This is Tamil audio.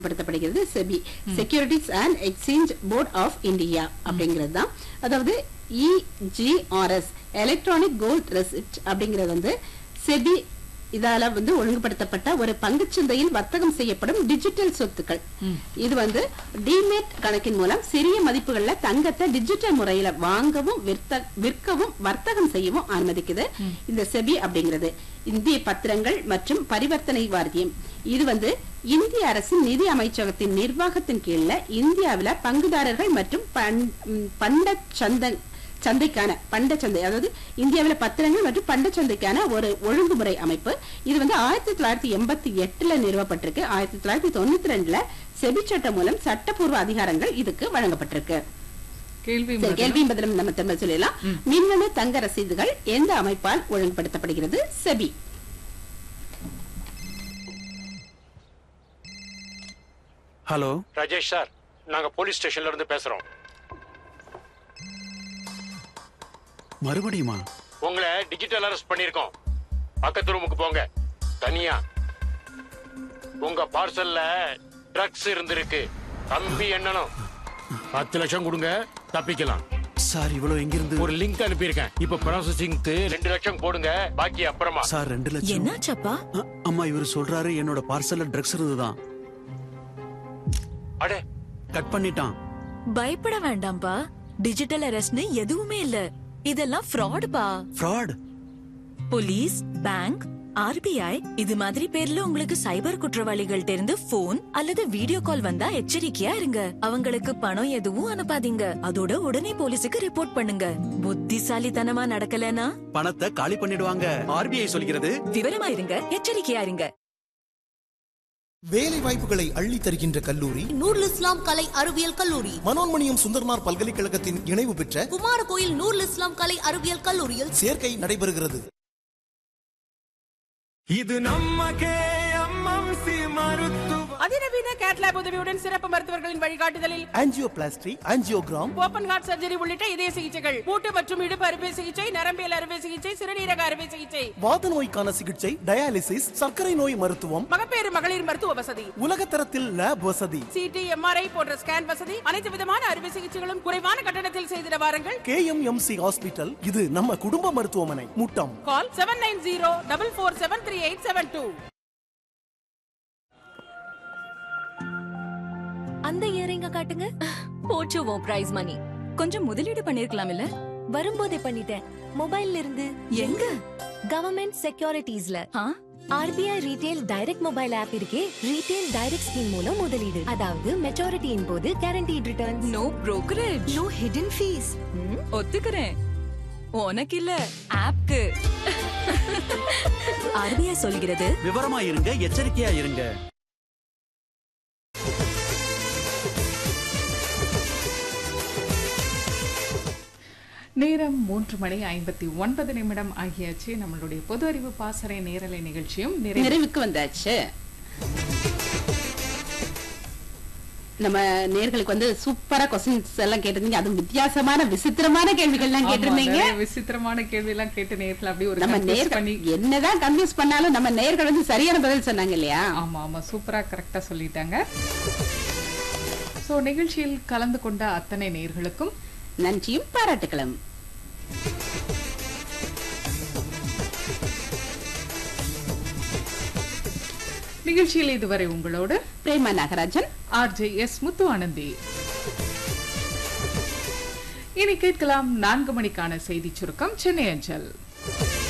படுத்தப்படுகிறது SEBI securities and exchange board of India அப்படிங்கிறது தான் அதாவது இஜிஆர்எஸ் எலக்ட்ரானிக் கோல்ட் ரெசிப்ட் அப்படிங்கிறது வந்து செபி இதால வந்து ஒழுங்குபடுத்தப்பட்ட ஒரு பங்குச்சந்தையில் வர்த்தகம் செய்யப்படும் டிஜிட்டல் சொத்துக்கள் இது வந்து டிமேட் கணக்கின் மூலம் சிறிய மதிப்புகள்ல தங்கத்தை டிஜிட்டல் முறையில வாங்கவும் விற்க- விற்கவும் வர்த்தகம் செய்யவும் அனுமதிக்குது இந்த செபி அப்படிங்கிறது இந்திய பத்திரங்கள் மற்றும் பரிவர்த்தனை வாரியம் இது வந்து இந்திய அரசின் நிதி அமைச்சகத்தின் நிர்வாகத்தின் கீழ்ல இந்தியாவில பங்குதாரர்கள் மற்றும் பண்- ம், பண்ட சந்தை சந்தைக்கான பண்ட சந்தை அதாவது இந்தியாவில பத்திரங்கள் மற்றும் பண்ட சந்தைக்கான ஒரு ஒழுங்குமுறை அமைப்பு இது வந்து ஆயிரத்தி தொள்ளாயிரத்தி எண்பத்தி எட்டுல நிறுவப்பட்டிருக்கு ஆயிரத்தி தொள்ளாயிரத்தி தொண்ணூத்தி ரெண்டுல செபி சட்டம் மூலம் சட்டப்பூர்வ அதிகாரங்கள் இதுக்கு வழங்கப்பட்டிருக்கு கேள்வி சரி, கேள்வியும் பதிலும் நம்ம திரும்ப சொல்லிடலாம் மின்னணு தங்க ரசீதுகள் எந்த அமைப்பால் ஒழுங்குபடுத்தப்படுகிறது செபி ஹலோ ராஜேஷ் சார் நாங்க போலீஸ் ஸ்டேஷன்ல இருந்து பேசுறோம் மறுபடியுமா உங்களை டிஜிட்டல் அரெஸ்ட் பண்ணிருக்கோம் பக்கத்து ரூமுக்கு போங்க தனியா உங்க பார்சல்ல ட்ரக்ஸ் இருந்திருக்கு கம்பி எண்ணணும் பத்து லட்சம் கொடுங்க தப்பிக்கலாம் சார் இவ்வளவு எங்கிருந்து ஒரு லிங்க் அனுப்பியிருக்கேன் இப்ப ப்ராசஸிங்க்கு ரெண்டு லட்சம் போடுங்க பாக்கி அப்புறமா சார் ரெண்டு லட்சம் என்னாச்சப்பா அ- அம்மா இவர் சொல்றாரு என்னோட பார்சல்ல ட்ரக்ஸ் இருந்துதான் அடே கட் பண்ணிட்டான் பயப்பட வேண்டாம்ப்பா டிஜிட்டல் அரெஸ்ட்னு எதுவுமே இல்ல இதெல்லாம் fraud பா ஃப்ராட் போலீஸ் பேங்க் ஆர்பிஐ இது மாதிரி பேர்ல உங்களுக்கு சைபர் குற்றவாளிகள்ட்ட இருந்து போன் அல்லது வீடியோ கால் வந்தா எச்சரிக்கையா இருங்க அவங்களுக்கு பணம் எதுவும் அனுப்பாதீங்க அதோட உடனே போலீஸுக்கு ரிப்போர்ட் பண்ணுங்க புத்திசாலித்தனமா நடக்கலனா பணத்தை காலி பண்ணிடுவாங்க ஆர்பிஐ சொல்கிறது விவரமா இருங்க எச்சரிக்கையா இருங்க வேலை வாய்ப்புகளை அள்ளி தருகின்ற கல்லூரி நூருல் இஸ்லாம் கலை அறிவியல் கல்லூரி மனோன்மணியம் சுந்தர்மார் பல்கலைக்கழகத்தின் இணைவு பெற்ற குமாரகோயில் நூருல் இஸ்லாம் கலை அறிவியல் கல்லூரியில் சேர்க்கை நடைபெறுகிறது இது நம்ம கேஎம்எம்சி மருத்துவ அதிநவீன கேட்லாப் உதவியுடன் சிறப்பு மருத்துவர்களின் வழிகாட்டுதலில் angioplasty angiogram open heart surgery உள்ளிட்ட இதய சிகிச்சைகள் மூட்டு மற்றும் இடுப்பு அறுவை சிகிச்சை நரம்பியல் அறுவை சிகிச்சை சிறுநீரக அறுவை சிகிச்சை வாத நோய்க்கான சிகிச்சை டயாலிசிஸ் சர்க்கரை நோய் மருத்துவம் மகப்பேறு மகளிர் மருத்துவ வசதி உலகத்தரத்தில் லேப் வசதி சிடி எம்ஆர்ஐ போன்ற ஸ்கேன் வசதி அனைத்து விதமான அறுவை சிகிச்சைகளும் குறைவான கட்டணத்தில் செய்திட வாருங்கள் கேஎம்எம்சி ஹாஸ்பிட்டல் இது நம்ம குடும்ப மருத்துவமனை Muttam call seven nine zero double four seven three eight seven two அந்த இயரிங்க காட்டுங்க போச்சுவோம் பிரைஸ் மணி கொஞ்சம் முதலீடு பண்ணிருக்கலாம் இல்ல வரும்போதே பண்ணிட்டேன் மொபைல்ல இருந்து எங்க கவர்மெண்ட் செக்யூரிட்டிஸ்ல ஆ? RBI retail direct mobile app இருக்கே ரீடெயில் டைரக்ட் ஸ்கீம் மூலம் முதலீடு அதாவது மெச்சூரிட்டியின் போது guaranteed returns no brokerage no hidden fees ஒத்துக்கிறேன் உனக்கு இல்ல ஆப்க்கு ஆர்பிஐ சொல்கிறது விவரமா இருங்க எச்சரிக்கையா இருங்க நேரம் மூன்று மணி ஐம்பத்தி ஒன்பது நிமிடம் ஆகியாச்சு நம்மளுடைய பொது அறிவு பாசறை நேரலை நிகழ்ச்சியும் நிறைவு நிறைவுக்கு வந்தாச்சு நம்ம நேர்களுக்கு வந்து சூப்பரா கொஸ்டின்ஸ் எல்லாம் கேட்டிருந்தீங்க அதுவும் வித்தியாசமான விசித்திரமான கேள்விகள் எல்லாம் ஆமா, கேட்டிருந்தீங்க நிறைய விசித்திரமான கேள்வி எல்லாம் கேட்டு நேர்ல அப்படியே ஒரு நம்ம confuse நேர்கள் பண்ணி என்னதான் கன்ஃபியூஸ் பண்ணாலும் நம்ம நேர்கள் வந்து சரியான பதில் சொன்னாங்க இல்லையா ஆமா ஆமா சூப்பரா கரெக்டா சொல்லிட்டாங்க சோ நிகழ்ச்சியில் கலந்து கொண்ட அத்தனை நேர்களுக்கும் நன்றியும் பாராட்டுகளும் நிகழ்ச்சியில் இதுவரை உங்களோடு பிரேமா நாகராஜன் ஆர்ஜே எஸ் முத்து ஆனந்தி இனி கேட்கலாம் நான்கு மணிக்கான செய்தி சுருக்கம் சென்னை அஞ்சல்